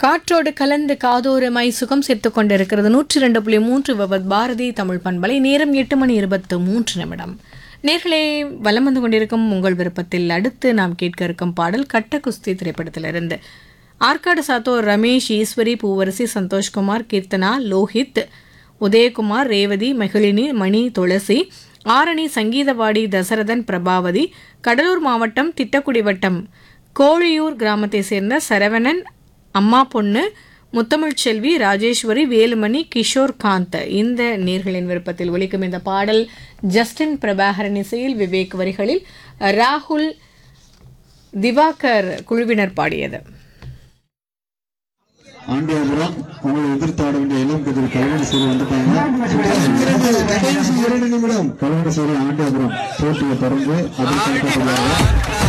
காற்றோடு கலந்து காதோரமாய் சுகம் சேர்த்துக் கொண்டிருக்கிறது நூற்றி ரெண்டு புள்ளி மூன்று விபத் பாரதி தமிழ் பண்பலை நேரம் எட்டு மணி இருபத்து மூன்று நிமிடம் நேர்களே வலம் வந்து கொண்டிருக்கும் உங்கள் விருப்பத்தில் அடுத்து நாம் கேட்க இருக்கும் பாடல் கட்ட குஸ்தி திரைப்படத்திலிருந்து ஆற்காடு சாத்தோர் ரமேஷ் ஈஸ்வரி பூவரசி சந்தோஷ்குமார் கீர்த்தனா லோஹித் உதயகுமார் ரேவதி மகிழினி மணி துளசி ஆரணி சங்கீதவாடி தசரதன் பிரபாவதி கடலூர் மாவட்டம் திட்டக்குடி வட்டம் கோழியூர் கிராமத்தை சேர்ந்த சரவணன் அம்மா பொண்ணு முத்தமிழ்ச்செல்வி ராஜேஸ்வரி வேலுமணி கிஷோர் காந்த் இந்த நேர்களின் விருப்பத்தில் ஒலிக்கும் இந்த பாடல் ஜஸ்டின் பிரபாகரன் இசையில் விவேக் வரிகளில் ராகுல் திவாகர் குழுவினர் பாடியது ஆண்டியாபுரம் உங்களை எதிர்த்தாட வேண்டிய இளம் கதிர் கல்வன சேரி வந்துட்டாங்க கடைசி இரண்டு நிமிடம் கல்வன சேரி ஆண்டியாபுரம் போட்டியை தொடர்ந்து அதற்காக